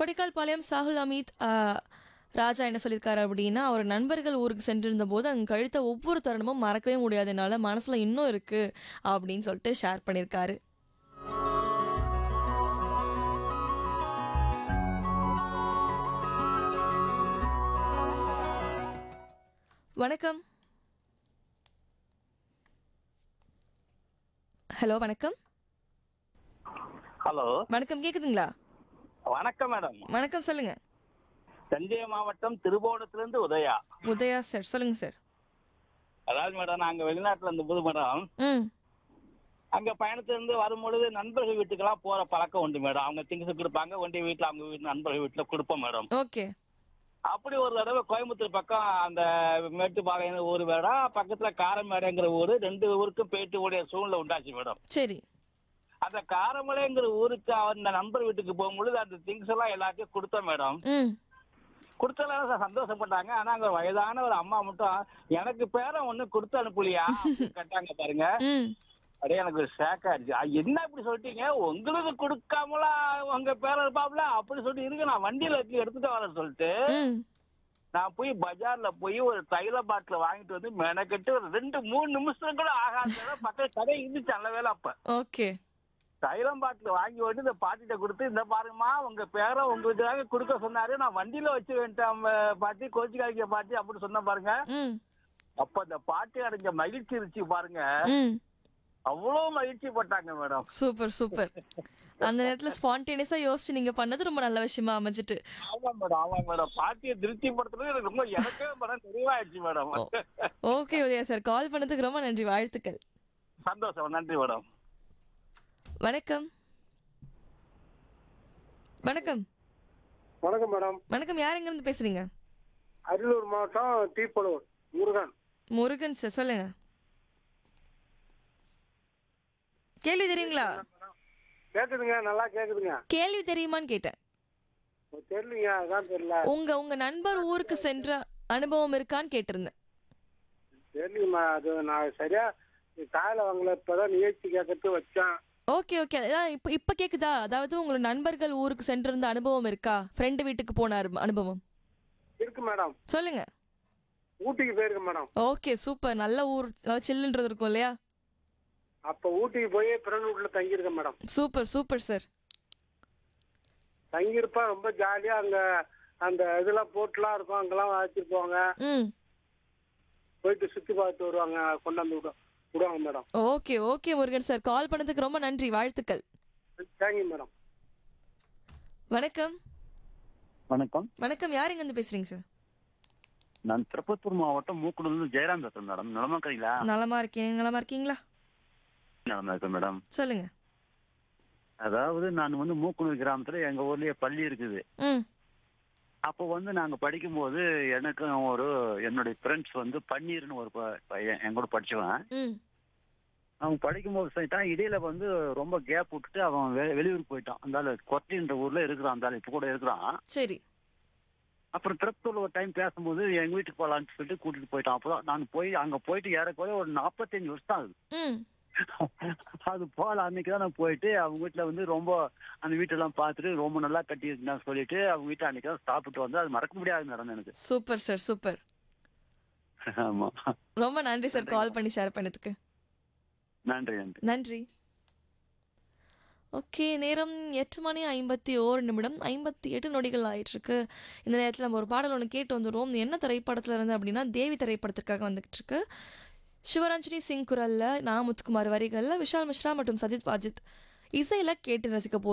கொடைக்கால் பாளையம் சாகுல் அமீத் ஆ, ராஜா என்ன சொல்லியிருக்காரு அப்படின்னா அவர் நண்பர்கள் ஊருக்கு சென்றிருந்த போது அங்கே கழுத்த ஒவ்வொரு தருணமும் மறக்கவே முடியாது என்னால் மனசில் இன்னும் இருக்கு அப்படின்னு சொல்லிட்டு ஷேர் பண்ணியிருக்காரு வணக்கம் ஹலோ வணக்கம் ஹலோ வணக்கம் கேக்குதுங்களா வணக்கம் மேடம் வணக்கம் சொல்லுங்க தஞ்சை மாவட்டம் திருவோணத்திலிருந்து உதயா உதயா சார் சொல்லுங்க சார் அதாவது மேடம் நாங்க வெளிநாட்டுல இருந்தபோது மேடம் ம் அங்க பயணத்திலிருந்து வரும்பொழுது நண்பர்கள் வீட்டுக்கெல்லாம் போற பழக்கம் உண்டு மேடம் அவங்க திங்ஸ் கொடுப்பாங்க ஒண்டி வீட்டுல அவங்க வீட்டு நண்பர்கள் வீட்டுல கொடுப்போம் மேடம் ஓகே அப்படி ஒரு தடவை கோயம்புத்தூர் பக்கம் அந்த மேட்டுப்பாளையம் ஊர் மேடம் பக்கத்துல காரமேடைங்கிற ஊரு ரெண்டு ஊருக்கும் போயிட்டு கூடிய சூழ்நிலை உண்டாச்சு மேடம் சரி அந்த காரமலைங்கிற ஊருக்கு அந்த நண்பர் வீட்டுக்கு போகும்பொழுது அந்த திங்ஸ் எல்லாம் எல்லாத்தையும் கொடுத்தோம் மேடம் ம் கொடுத்தல சந்தோஷப்பட்டாங்க ஆனா அங்க வயதான ஒரு அம்மா மட்டும் எனக்கு பேரை ஒண்ணு கொடுத்து அனுப்பலையா அப்படின்னு கேட்டாங்க பாருங்க ம் அப்படியே எனக்கு ஷேக் ஆயிடுச்சு அ, என்ன இப்படி சொல்லிட்டீங்க உங்களுக்கு கொடுக்காமலா உங்க பேரை இருப்பாப்ல அப்படி சொல்லிட்டு இருக்கு நான் வண்டியில இருக்கு எடுத்துட்டு வரேன் சொல்லிட்டு ம் நான் போய் பஜார்ல போய் ஒரு தைல பாட்டில் வாங்கிட்டு வந்து மெனக்கெட்டு ஒரு ரெண்டு மூணு நிமிஷம் கூட ஆகாத பக்கத்துல கடை இருந்துச்சு நல்ல வேலை அப்ப ஓகே தைலம் பாட்டில் வாங்கி வந்து இந்த பாட்டிட்ட கொடுத்து இந்த பாருங்கம்மா உங்க பேரை உங்களுக்கு தாங்க கொடுக்க சொன்னாரு நான் வண்டியில வச்சு வேண்டாம் பாட்டி கோச்சிக்காய்க்க பாட்டி அப்படின்னு சொன்ன பாருங்க ம் அப்ப அந்த பாட்டி அடைஞ்ச மகிழ்ச்சி இருந்துச்சு பாருங்க ம் அவ்வளவு மகிழ்ச்சி பட்டாங்க மேடம் சூப்பர் சூப்பர் அந்த நேரத்தில் ஸ்பான்டேனியஸா யோசிச்சு நீங்க பண்ணது ரொம்ப நல்ல விஷயமா அமைஞ்சிட்டு ஆமா மேடம் ஆமா மேடம் பாட்டியை திருப்திப்படுத்துறது எனக்கு ரொம்ப எனக்கே மேடம் தெளிவாயிடுச்சு madam okay Udaya sir call பண்ணதுக்கு ரொம்ப நன்றி வாழ்த்துக்கள் சந்தோஷம் நன்றி மேடம் வணக்கம் வணக்கம் வணக்கம் மேடம் வணக்கம் யார் எங்க இருந்து பேசுறீங்க அரியலூர் மாவட்டம் தீப்பலூர் முருகன் முருகன் சார் சொல்லுங்க கேள்வி தெரியுங்களா கேக்குதுங்க நல்லா கேக்குதுங்க கேள்வி தெரியுமான்னு கேட்டேன் தெரியலீங்க அதான் தெரியல உங்க உங்க நண்பர் ஊருக்கு சென்ற அனுபவம் இருக்கான்னு கேட்டிருந்தேன் தெரியலீங்கம்மா அது நான் சரியா காயில வாங்கல இப்பதான் நிகழ்ச்சி கேட்கறது வச்சேன் ஓகே ஓகே அதான் இப்போ இப்போ கேக்குதா அதாவது உங்களோட நண்பர்கள் ஊருக்கு சென்றிருந்த அனுபவம் இருக்கா ஃப்ரெண்டு வீட்டுக்கு போன அரு- அனுபவம் இருக்கு மேடம் சொல்லுங்க ஊட்டிக்கு போயிருக்கேன் மேடம் ஓகே சூப்பர் நல்ல ஊர் நல்லா சில்லுன்றது இருக்கும் இல்லையா அப்ப ஊட்டிக்கு போய் பிறந்த வீட்டுல தங்கியிருக்கேன் மேடம் சூப்பர் சூப்பர் சார் தங்கியிருப்பா ரொம்ப ஜாலியா அங்க அந்த இதெல்லாம் போட்டுலாம் இருக்கும் அங்கெல்லாம் வச்சுட்டு போவாங்க ம் போயிட்டு சுத்தி பார்த்து வருவாங்க கொண்டாந்து விடு விடுவாங்க madam okay okay Murugan sir call பண்ணதுக்கு ரொம்ப நன்றி வாழ்த்துக்கள் தேங்க்யூ மேடம் வணக்கம் வணக்கம் வணக்கம் யார் எங்க இருந்து பேசுறீங்க சார் நான் திருப்பத்தூர் மாவட்டம் மூக்குடூர்ல ஜெயராம் பேசுறேன் மேடம் நலமா இருக்கீங்களா நலமா இருக்கீங்க நலமா இருக்கீங்களா நலமா இருக்கேன் மேடம் சொல்லுங்க அதாவது நான் வந்து மூக்குனூர் கிராமத்துல எங்க ஊர்லயே பள்ளி இருக்குது ம் அப்போ வந்து நாங்க படிக்கும்போது எனக்கும் ஒரு என்னுடைய ஃப்ரெண்ட்ஸ் வந்து பன்னீர்னு ஒரு ப- பையன் என் கூட படிச்சவன் ம் அவன் படிக்கும்போது சொல்லிட்டான் இடையில வந்து ரொம்ப கேப் விட்டுட்டு அவன் வெ- வெளியூர் போயிட்டான் அந்த கொத்தின்ற ஊர்ல இருக்கிறான் அந்த ஆளு இப்ப கூட இருக்கிறான் சரி அப்புறம் திருப்பத்தூர்ல ஒரு டைம் பேசும்போது எங்க வீட்டுக்கு போலான்னு சொல்லிட்டு கூட்டிட்டு போயிட்டான் அப்பதான் நான் போய் அங்க போயிட்டு ஏறக்குறைய ஒரு நாற்பத்தஞ்சு வருஷம் ஆகுது ம் அது போல அன்னைக்கு தான் நான் போயிட்டு அவங்க வீட்டுல வந்து ரொம்ப அந்த வீட்டெல்லாம் பார்த்துட்டு ரொம்ப நல்லா கட்டி இருந்தான்னு சொல்லிட்டு அவங்க வீட்டை அன்னைக்கு தான் சாப்பிட்டு வந்து அது மறக்க முடியாது மேடம் எனக்கு சூப்பர் சார் சூப்பர் ஆமா ரொம்ப நன்றி சார் கால் பண்ணி ஷேர் பண்ணதுக்கு நன்றி நன்றி நன்றி ஓகே நேரம் எட்டு மணி ஐம்பத்தி ஓரு நிமிடம் ஐம்பத்தி எட்டு நொடிகள் ஆயிட்டு இருக்கு இந்த நேரத்தில் நம்ம ஒரு பாடல் ஒன்று கேட்டு வந்துடுவோம் என்ன திரைப்படத்துல இருந்து அப்படின்னா தேவி திரைப்படத்திற்காக வந்துகிட்டு இருக்கு சிவரஞ்சனி சிங் குரல்ல நா முத்துக்குமார் வரிகளில் விஷால் மிஸ்ரா மற்றும் சஜித் வாஜித் இசையில கேட்டு ரசிக்க போறோம்